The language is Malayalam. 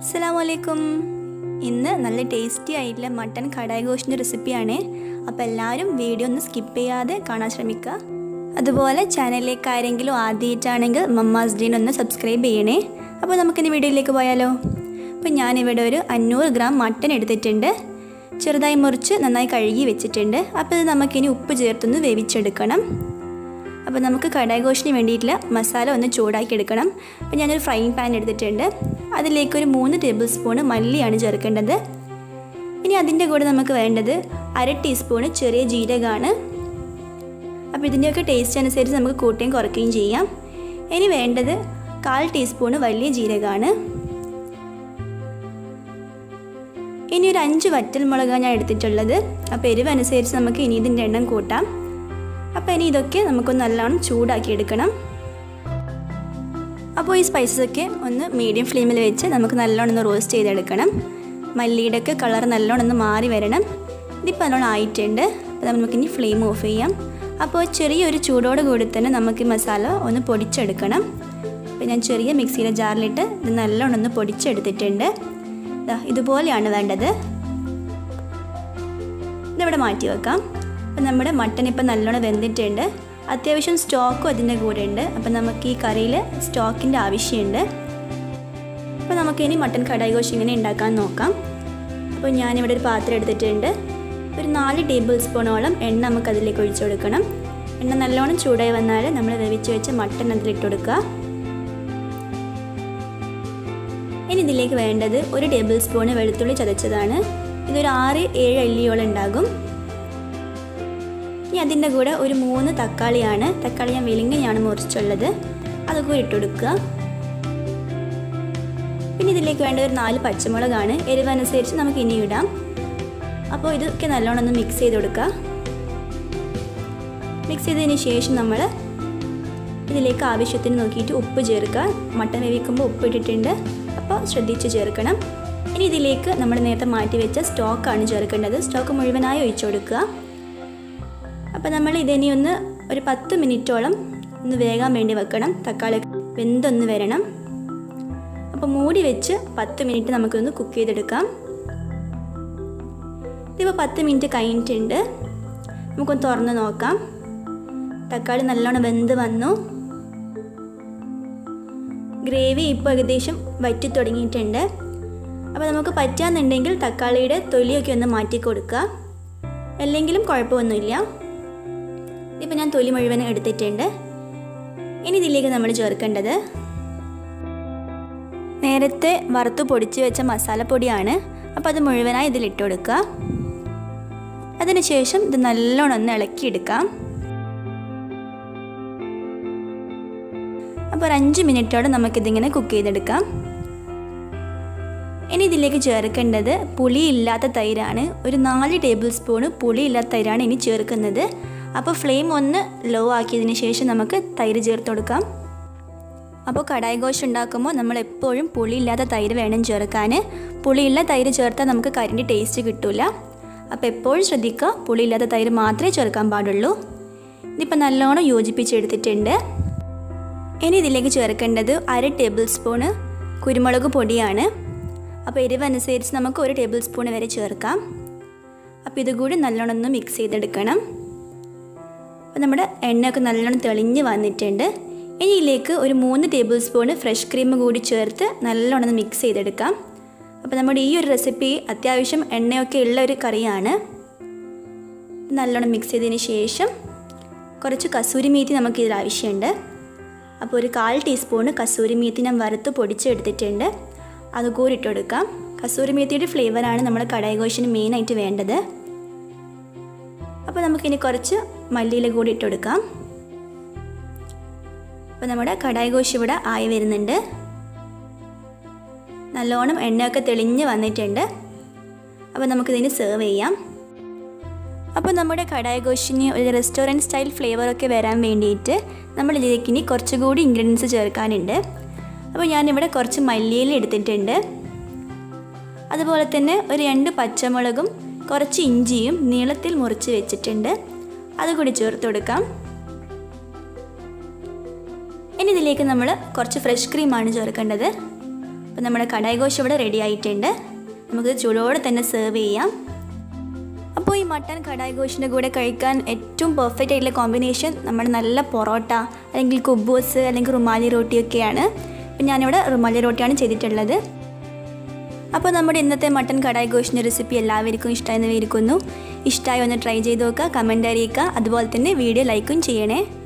അസ്സലാമലൈക്കും ഇന്ന് നല്ല ടേസ്റ്റി ആയിട്ടുള്ള മട്ടൻ കടായി ഗോഷിൻ്റെ റെസിപ്പിയാണ് അപ്പോൾ എല്ലാവരും വീഡിയോ ഒന്ന് സ്കിപ്പ് ചെയ്യാതെ കാണാൻ ശ്രമിക്കുക അതുപോലെ ചാനലിലേക്ക് ആരെങ്കിലും ആദ്യമായിട്ടാണെങ്കിൽ മമ്മാസ് ഡീൻ ഒന്ന് സബ്സ്ക്രൈബ് ചെയ്യണേ അപ്പോൾ നമുക്കിനി വീഡിയോയിലേക്ക് പോയാലോ അപ്പോൾ ഞാനിവിടെ ഒരു അഞ്ഞൂറ് ഗ്രാം മട്ടൻ എടുത്തിട്ടുണ്ട് ചെറുതായി മുറിച്ച് നന്നായി കഴുകി വെച്ചിട്ടുണ്ട് അപ്പോൾ ഇത് നമുക്കിനി ഉപ്പ് ചേർത്തൊന്ന് വേവിച്ചെടുക്കണം അപ്പോൾ നമുക്ക് കടായി ഗോഷിന് വേണ്ടിയിട്ടുള്ള മസാല ഒന്ന് ചൂടാക്കി എടുക്കണം അപ്പോൾ ഞാനൊരു ഫ്രൈങ് പാൻ എടുത്തിട്ടുണ്ട് അതിലേക്ക് ഒരു മൂന്ന് ടേബിൾ സ്പൂണ് മല്ലിയാണ് ചേർക്കേണ്ടത് ഇനി അതിൻ്റെ കൂടെ നമുക്ക് വേണ്ടത് അര ടീസ്പൂണ് ചെറിയ ജീരകമാണ് അപ്പോൾ ഇതിൻ്റെയൊക്കെ ടേസ്റ്റ് അനുസരിച്ച് നമുക്ക് കൂട്ടുകയും കുറയ്ക്കുകയും ചെയ്യാം ഇനി വേണ്ടത് കാൽ ടീസ്പൂണ് വലിയ ജീരകമാണ് ഇനി ഒരു അഞ്ച് വറ്റൽ മുളകാണ് ഞാൻ എടുത്തിട്ടുള്ളത് അപ്പോൾ എരിവ് അനുസരിച്ച് നമുക്ക് ഇനി ഇതിൻ്റെ എണ്ണം കൂട്ടാം അപ്പോൾ ഇനി ഇതൊക്കെ നമുക്കൊന്ന് നല്ലോണം ചൂടാക്കി എടുക്കണം അപ്പോൾ ഈ സ്പൈസസ് ഒക്കെ ഒന്ന് മീഡിയം ഫ്ലെയിമിൽ വെച്ച് നമുക്ക് നല്ലോണം ഒന്ന് റോസ്റ്റ് ചെയ്തെടുക്കണം മല്ലിയുടെ ഒക്കെ കളർ നല്ലോണം ഒന്ന് മാറി വരണം ഇതിപ്പോൾ നല്ലോണം ആയിട്ടുണ്ട് അപ്പോൾ നമുക്കിനി ഫ്ലെയിം ഓഫ് ചെയ്യാം അപ്പോൾ ചെറിയൊരു ചൂടോട് കൂടി തന്നെ നമുക്ക് ഈ മസാല ഒന്ന് പൊടിച്ചെടുക്കണം അപ്പോൾ ഞാൻ ചെറിയ മിക്സിയുടെ ജാറിലിട്ട് ഇത് നല്ലോണം ഒന്ന് പൊടിച്ചെടുത്തിട്ടുണ്ട് ഇതുപോലെയാണ് വേണ്ടത് ഇതിവിടെ മാറ്റി വെക്കാം അപ്പം നമ്മുടെ മട്ടൻ ഇപ്പം നല്ലോണം വെന്തിട്ടുണ്ട് അത്യാവശ്യം സ്റ്റോക്കും അതിൻ്റെ കൂടെ ഉണ്ട് അപ്പം നമുക്ക് ഈ കറിയിൽ സ്റ്റോക്കിൻ്റെ ആവശ്യമുണ്ട് അപ്പോൾ നമുക്കിനി മട്ടൻ കടായി ഗോഷ് ഇങ്ങനെ ഉണ്ടാക്കാൻ നോക്കാം അപ്പോൾ ഞാനിവിടെ ഒരു പാത്രം എടുത്തിട്ടുണ്ട് ഒരു നാല് ടേബിൾ സ്പൂണോളം എണ്ണ നമുക്ക് അതിലേക്ക് ഒഴിച്ചു കൊടുക്കണം എണ്ണ നല്ലോണം ചൂടായി വന്നാൽ നമ്മൾ വേവിച്ച് വെച്ച മട്ടൻ അതിലിട്ട് കൊടുക്കുക ഇനി ഇതിലേക്ക് വേണ്ടത് ഒരു ടേബിൾ സ്പൂണ് വെളുത്തുള്ളി ചതച്ചതാണ് ഇതൊരു ആറ് ഏഴ് അല്ലിയോളം ഉണ്ടാകും ഇനി അതിൻ്റെ കൂടെ ഒരു മൂന്ന് തക്കാളിയാണ് തക്കാളി ഞാൻ വെലിങ്ങനെയാണ് മുറിച്ചുള്ളത് അതൊക്കെ ഇട്ട് കൊടുക്കുക പിന്നെ ഇതിലേക്ക് വേണ്ട ഒരു നാല് പച്ചമുളകാണ് എരിവനുസരിച്ച് നമുക്ക് ഇനി ഇടാം അപ്പോൾ ഇതൊക്കെ നല്ലോണം ഒന്ന് മിക്സ് ചെയ്ത് കൊടുക്കുക മിക്സ് ചെയ്തതിന് ശേഷം നമ്മൾ ഇതിലേക്ക് ആവശ്യത്തിന് നോക്കിയിട്ട് ഉപ്പ് ചേർക്കുക മട്ടൻ വേവിക്കുമ്പോൾ ഉപ്പ് ഇട്ടിട്ടുണ്ട് അപ്പോൾ ശ്രദ്ധിച്ച് ചേർക്കണം ഇനി ഇതിലേക്ക് നമ്മൾ നേരത്തെ മാറ്റി വെച്ച സ്റ്റോക്കാണ് ചേർക്കേണ്ടത് സ്റ്റോക്ക് മുഴുവനായി ഒഴിച്ചു കൊടുക്കുക അപ്പോൾ നമ്മൾ ഇതിനി ഒന്ന് ഒരു പത്ത് മിനിറ്റോളം ഒന്ന് വേകാൻ വേണ്ടി വെക്കണം തക്കാളി വെന്തൊന്ന് വരണം അപ്പോൾ മൂടി വെച്ച് പത്ത് മിനിറ്റ് നമുക്കൊന്ന് കുക്ക് ചെയ്തെടുക്കാം ഇതിപ്പോൾ പത്ത് മിനിറ്റ് കഴിഞ്ഞിട്ടുണ്ട് നമുക്കൊന്ന് തുറന്ന് നോക്കാം തക്കാളി നല്ലോണം വെന്ത് വന്നു ഗ്രേവി ഇപ്പോൾ ഏകദേശം വറ്റി തുടങ്ങിയിട്ടുണ്ട് അപ്പോൾ നമുക്ക് പറ്റാന്നുണ്ടെങ്കിൽ തക്കാളിയുടെ തൊലിയൊക്കെ ഒന്ന് മാറ്റി കൊടുക്കുക അല്ലെങ്കിലും കുഴപ്പമൊന്നുമില്ല ഇപ്പോൾ ഞാൻ തൊലി മുഴുവൻ എടുത്തിട്ടുണ്ട് ഇനി ഇതിലേക്ക് നമ്മൾ ചേർക്കേണ്ടത് നേരത്തെ വറുത്ത് പൊടിച്ച് വെച്ച മസാലപ്പൊടിയാണ് അപ്പോൾ അത് മുഴുവനായി ഇതിലിട്ട് കൊടുക്കുക അതിനുശേഷം ഇത് നല്ലോണം ഒന്ന് ഇളക്കിയെടുക്കാം അപ്പോൾ ഒരു അഞ്ച് മിനിറ്റോടെ നമുക്കിതിങ്ങനെ കുക്ക് ചെയ്തെടുക്കാം ഇനി ഇതിലേക്ക് ചേർക്കേണ്ടത് പുളിയില്ലാത്ത തൈരാണ് ഒരു നാല് ടേബിൾ സ്പൂണ് പുളിയില്ലാത്ത തൈരാണ് ഇനി ചേർക്കുന്നത് അപ്പോൾ ഫ്ലെയിം ഒന്ന് ലോ ആക്കിയതിന് ശേഷം നമുക്ക് തൈര് ചേർത്ത് കൊടുക്കാം അപ്പോൾ കടായി ഗോഷ് ഉണ്ടാക്കുമ്പോൾ നമ്മൾ എപ്പോഴും പുളിയില്ലാത്ത തൈര് വേണം ചേർക്കാൻ പുളിയുള്ള തൈര് ചേർത്താൽ നമുക്ക് കരിൻ്റെ ടേസ്റ്റ് കിട്ടില്ല അപ്പോൾ എപ്പോഴും ശ്രദ്ധിക്കുക പുളിയില്ലാത്ത തൈര് മാത്രമേ ചേർക്കാൻ പാടുള്ളൂ ഇതിപ്പോൾ നല്ലോണം യോജിപ്പിച്ചെടുത്തിട്ടുണ്ട് ഇനി ഇതിലേക്ക് ചേർക്കേണ്ടത് അര ടേബിൾ സ്പൂണ് കുരുമുളക് പൊടിയാണ് അപ്പോൾ എരിവനുസരിച്ച് നമുക്ക് ഒരു ടേബിൾ സ്പൂൺ വരെ ചേർക്കാം അപ്പോൾ ഇതുകൂടി നല്ലോണം ഒന്ന് മിക്സ് ചെയ്തെടുക്കണം അപ്പോൾ നമ്മുടെ എണ്ണയൊക്കെ നല്ലോണം തെളിഞ്ഞ് വന്നിട്ടുണ്ട് ഇനി ഇതിലേക്ക് ഒരു മൂന്ന് ടേബിൾ സ്പൂണ് ഫ്രഷ് ക്രീം കൂടി ചേർത്ത് നല്ലോണം ഒന്ന് മിക്സ് ചെയ്തെടുക്കാം അപ്പോൾ നമ്മുടെ ഈ ഒരു റെസിപ്പി അത്യാവശ്യം എണ്ണയൊക്കെ ഉള്ള ഒരു കറിയാണ് നല്ലോണം മിക്സ് ചെയ്തതിന് ശേഷം കുറച്ച് കസൂരി മീത്തി നമുക്ക് ഇതിൽ ആവശ്യമുണ്ട് അപ്പോൾ ഒരു കാൽ ടീസ്പൂണ് കസൂരി മീത്തി ഞാൻ വറുത്ത് പൊടിച്ചെടുത്തിട്ടുണ്ട് അത് കൂടി ഇട്ട് കൊടുക്കാം കസൂരി മേത്തിയുടെ ഫ്ലേവറാണ് നമ്മൾ കടായി ഗോഷിന് മെയിനായിട്ട് വേണ്ടത് അപ്പോൾ നമുക്കിനി കുറച്ച് മല്ലിയില കൂടി ഇട്ട് കൊടുക്കാം അപ്പോൾ നമ്മുടെ കടായി ഗോഷ് ഇവിടെ ആയി വരുന്നുണ്ട് നല്ലോണം എണ്ണയൊക്കെ തെളിഞ്ഞ് വന്നിട്ടുണ്ട് അപ്പോൾ നമുക്കിതിന് സെർവ് ചെയ്യാം അപ്പോൾ നമ്മുടെ കടായി ഗോഷിന് ഒരു റെസ്റ്റോറൻറ്റ് സ്റ്റൈൽ ഫ്ലേവറൊക്കെ വരാൻ വേണ്ടിയിട്ട് നമ്മൾ ഇതിലേക്ക് ഇനി കുറച്ചുകൂടി ഇൻഗ്രീഡിയൻസ് ചേർക്കാനുണ്ട് അപ്പോൾ ഞാനിവിടെ കുറച്ച് മല്ലിയില എടുത്തിട്ടുണ്ട് അതുപോലെ തന്നെ ഒരു രണ്ട് പച്ചമുളകും കുറച്ച് ഇഞ്ചിയും നീളത്തിൽ മുറിച്ച് വെച്ചിട്ടുണ്ട് അതുകൂടി ചേർത്ത് കൊടുക്കാം ഇനി ഇതിലേക്ക് നമ്മൾ കുറച്ച് ഫ്രഷ് ക്രീമാണ് ചേർക്കേണ്ടത് അപ്പോൾ നമ്മുടെ കടായി ഗോഷ് ഇവിടെ റെഡി ആയിട്ടുണ്ട് നമുക്ക് ചൂടോടെ തന്നെ സെർവ് ചെയ്യാം അപ്പോൾ ഈ മട്ടൻ കടായി ഗോഷിൻ്റെ കൂടെ കഴിക്കാൻ ഏറ്റവും പെർഫെക്റ്റ് ആയിട്ടുള്ള കോമ്പിനേഷൻ നമ്മുടെ നല്ല പൊറോട്ട അല്ലെങ്കിൽ കുബൂസ് അല്ലെങ്കിൽ റുമാലി റോട്ടിയൊക്കെയാണ് അപ്പം ഞാനിവിടെ റുമാലി റോട്ടിയാണ് ചെയ്തിട്ടുള്ളത് അപ്പോൾ നമ്മുടെ ഇന്നത്തെ മട്ടൻ കടായി ഗോഷിൻ്റെ റെസിപ്പി എല്ലാവർക്കും ഇഷ്ടമായെന്ന് വിചാരിക്കുന്നു ഇഷ്ടമായി ഒന്ന് ട്രൈ ചെയ്ത് നോക്കുക കമൻറ്റ് അറിയിക്കുക അതുപോലെ തന്നെ വീഡിയോ ലൈക്കും ചെയ്യണേ